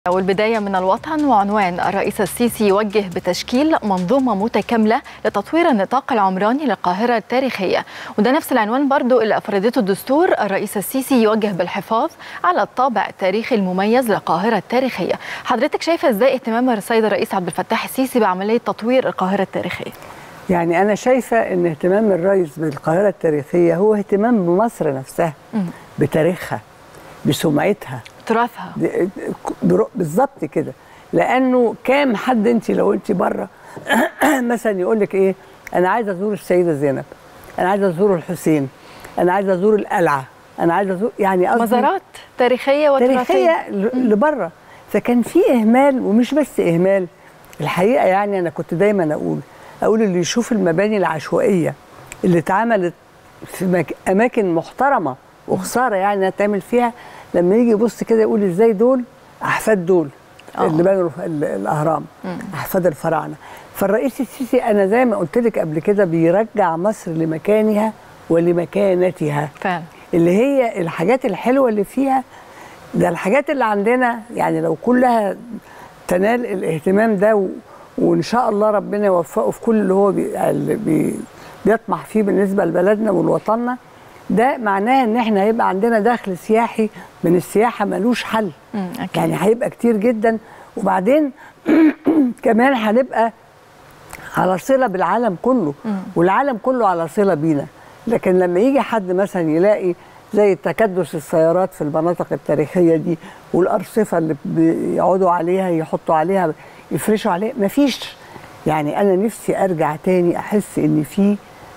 والبداية من الوطن وعنوان الرئيس السيسي يوجه بتشكيل منظومة متكاملة لتطوير النطاق العمراني للقاهرة التاريخية وده نفس العنوان برضو اللي أفردته الدستور الرئيس السيسي يوجه بالحفاظ على الطابع التاريخي المميز للقاهرة التاريخية حضرتك شايفة ازاي اهتمام السيد الرئيس عبد الفتاح السيسي بعملية تطوير القاهرة التاريخية يعني أنا شايفة إن اهتمام الرئيس بالقاهرة التاريخية هو اهتمام بمصر نفسها بتاريخها بسمعتها تراثها برو- بالظبط كده لأنه كام حد أنت لو أنت بره مثلا يقول لك إيه أنا عايز أزور السيدة زينب أنا عايز أزور الحسين أنا عايز أزور القلعة أنا عايز أزور يعني قصدي مزارات تاريخية وتراثية تاريخيه ل- لبره فكان في اهمال ومش بس اهمال الحقيقه يعني انا كنت دايما اقول اقول اللي يشوف المباني العشوائيه اللي اتعملت في مك... اماكن محترمه وخساره يعني انها تعمل فيها لما يجي يبص كده يقول ازاي دول احفاد دول آه. اللي بنوا ال- الاهرام احفاد الفراعنه فالرئيس السيسي انا زي ما قلت لك قبل كده بيرجع مصر لمكانها ولمكانتها فعلا اللي هي الحاجات الحلوه اللي فيها ده الحاجات اللي عندنا يعني لو كلها تنال الاهتمام ده و... وان شاء الله ربنا يوفقه في كل اللي هو بي... اللي بي... بيطمح فيه بالنسبه لبلدنا ولوطننا ده معناه ان احنا هيبقى عندنا دخل سياحي من السياحه ملوش حل مم، أكيد. يعني هيبقى كتير جدا وبعدين كمان هنبقى على صله بالعالم كله والعالم كله على صله بينا لكن لما يجي حد مثلا يلاقي زي تكدس السيارات في المناطق التاريخيه دي والارصفه اللي بيقعدوا عليها يحطوا عليها يفرشوا عليها مفيش يعني انا نفسي ارجع تاني احس ان في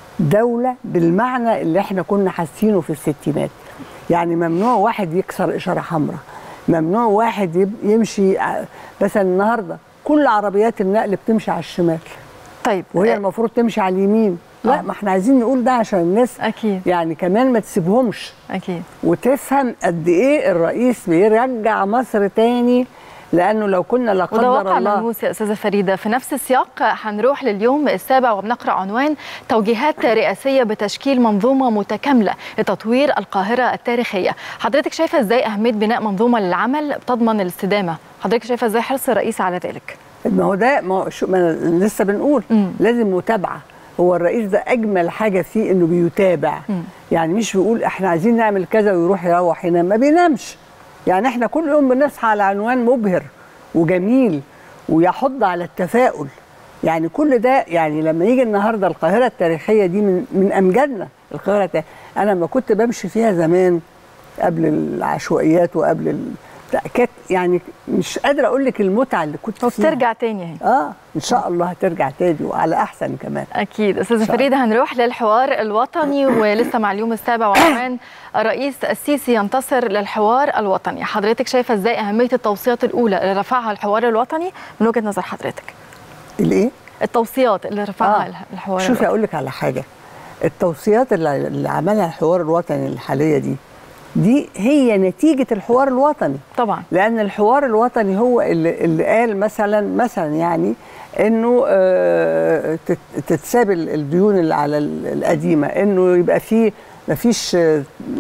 دوله بالمعنى اللي احنا كنا حاسينه في الستينات يعني ممنوع واحد يكسر اشاره حمراء ممنوع واحد يب- يمشي ع- مثلا النهارده كل عربيات النقل بتمشي على الشمال طيب وهي آه، المفروض تمشي على اليمين لا آه. ما احنا عايزين نقول ده عشان الناس أكيد يعني كمان ما تسيبهمش أكيد وتفهم قد ايه الرئيس بيرجع مصر تاني لانه لو كنا لا وده واقع قدر الله ملموس يا استاذه فريده في نفس السياق هنروح لليوم السابع وبنقرا عنوان توجيهات رئاسيه بتشكيل منظومه متكامله لتطوير القاهره التاريخيه حضرتك شايفه ازاي اهميه بناء منظومه للعمل تضمن الاستدامه حضرتك شايفه ازاي حرص الرئيس على ذلك ما هو ده ما هو شو ما أنا لسه بنقول مم. لازم متابعه هو الرئيس ده اجمل حاجه فيه انه بيتابع مم. يعني مش بيقول احنا عايزين نعمل كذا ويروح يروح ينام ما بينامش يعني احنا كل يوم بنصحى على عنوان مبهر وجميل ويحض على التفاؤل يعني كل ده يعني لما يجي النهارده القاهره التاريخيه دي من من امجادنا القاهره التاريخية. انا لما كنت بمشي فيها زمان قبل العشوائيات وقبل ال... لا، كانت يعني مش قادره اقول لك المتعه اللي كنت فيها وبترجع تاني اهي اه ان شاء الله هترجع تاني وعلى احسن كمان اكيد استاذه إن شاء فريده هنروح للحوار الوطني ولسه مع اليوم السابع وعنوان الرئيس السيسي ينتصر للحوار الوطني حضرتك شايفه ازاي اهميه التوصيات الاولى اللي رفعها الحوار الوطني من وجهه نظر حضرتك الايه التوصيات اللي رفعها آه. الحوار شوفي الوطني. اقول لك على حاجه التوصيات اللي, اللي عملها الحوار الوطني الحاليه دي دي هي نتيجه الحوار الوطني طبعا لان الحوار الوطني هو اللي, اللي قال مثلا مثلا يعني انه آه، تت- تتساب ال- الديون اللي على ال- القديمه انه يبقى فيه مفيش آه،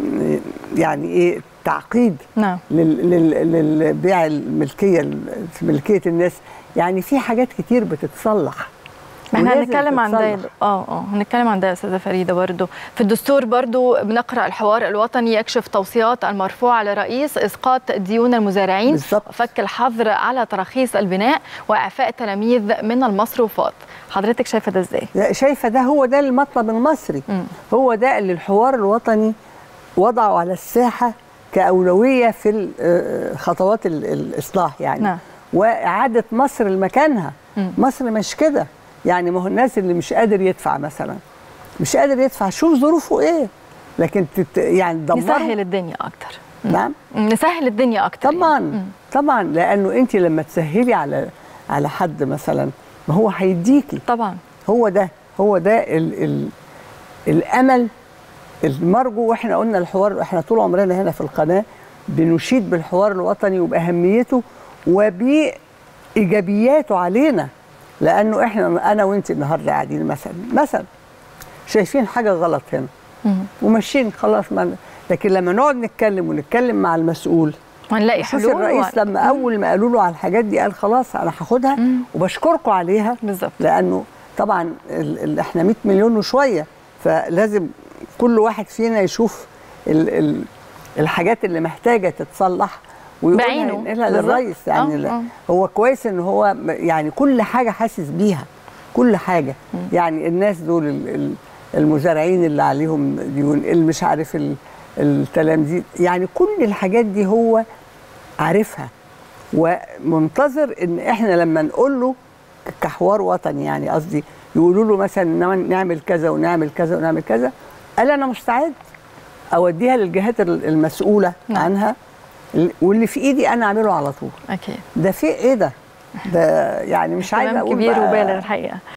يعني ايه تعقيد نعم لل- لل- للبيع الملكيه في ملكيه الناس يعني في حاجات كتير بتتصلح ما احنا ولازم هنتكلم عن ده تتصلح. اه اه هنتكلم عن ده يا استاذه فريده برضو في الدستور برضو بنقرا الحوار الوطني يكشف توصيات المرفوعه لرئيس اسقاط ديون المزارعين بالظبط. وفك الحظر على تراخيص البناء واعفاء التلاميذ من المصروفات حضرتك شايفه ده ازاي لا، شايفه ده هو ده المطلب المصري مم. هو ده اللي الحوار الوطني وضعه على الساحه كاولويه في ال- آه، خطوات ال- الاصلاح يعني نعم. واعاده مصر لمكانها مم. مصر مش كده يعني ما هو الناس اللي مش قادر يدفع مثلا مش قادر يدفع شوف ظروفه ايه لكن تت يعني تدمره نسهل الدنيا اكتر نعم نسهل الدنيا اكتر طبعا يعني. مم. طبعا لانه انت لما تسهلي على على حد مثلا ما هو هيديكي طبعا هو ده هو ده ال ال الامل المرجو واحنا قلنا الحوار احنا طول عمرنا هنا في القناه بنشيد بالحوار الوطني وباهميته وبايجابياته علينا لانه احنا انا وانت النهارده قاعدين مثلا مثلا شايفين حاجه غلط هنا مم. وماشيين خلاص ما لكن لما نقعد نتكلم ونتكلم مع المسؤول هنلاقي شوفي حلول الرئيس و- لما اول ما قالوا له على الحاجات دي قال خلاص انا هاخدها وبشكركم عليها بالظبط. لانه طبعا ال ال احنا 100 مليون وشويه فلازم كل واحد فينا يشوف ال ال الحاجات اللي محتاجه تتصلح ويقولها بعينه. ينقلها بالظبط. للرئيس يعني آه، لا آه. هو كويس ان هو م- يعني كل حاجه حاسس بيها كل حاجه يعني الناس دول ال- ال- المزارعين اللي عليهم ديون اللي مش عارف ال- التلامذيذ يعني كل الحاجات دي هو عارفها ومنتظر ان احنا لما نقول له كحوار وطني يعني قصدي يقولوا له مثلا نعم- نعمل كذا ونعمل كذا ونعمل كذا قال انا مستعد اوديها للجهات ال- المسؤوله نعم. عنها واللي في ايدي انا اعمله على طول اكيد ده في ايه ده ده يعني مش عايزه كلام اقول كبير بقى- وبالغ الحقيقه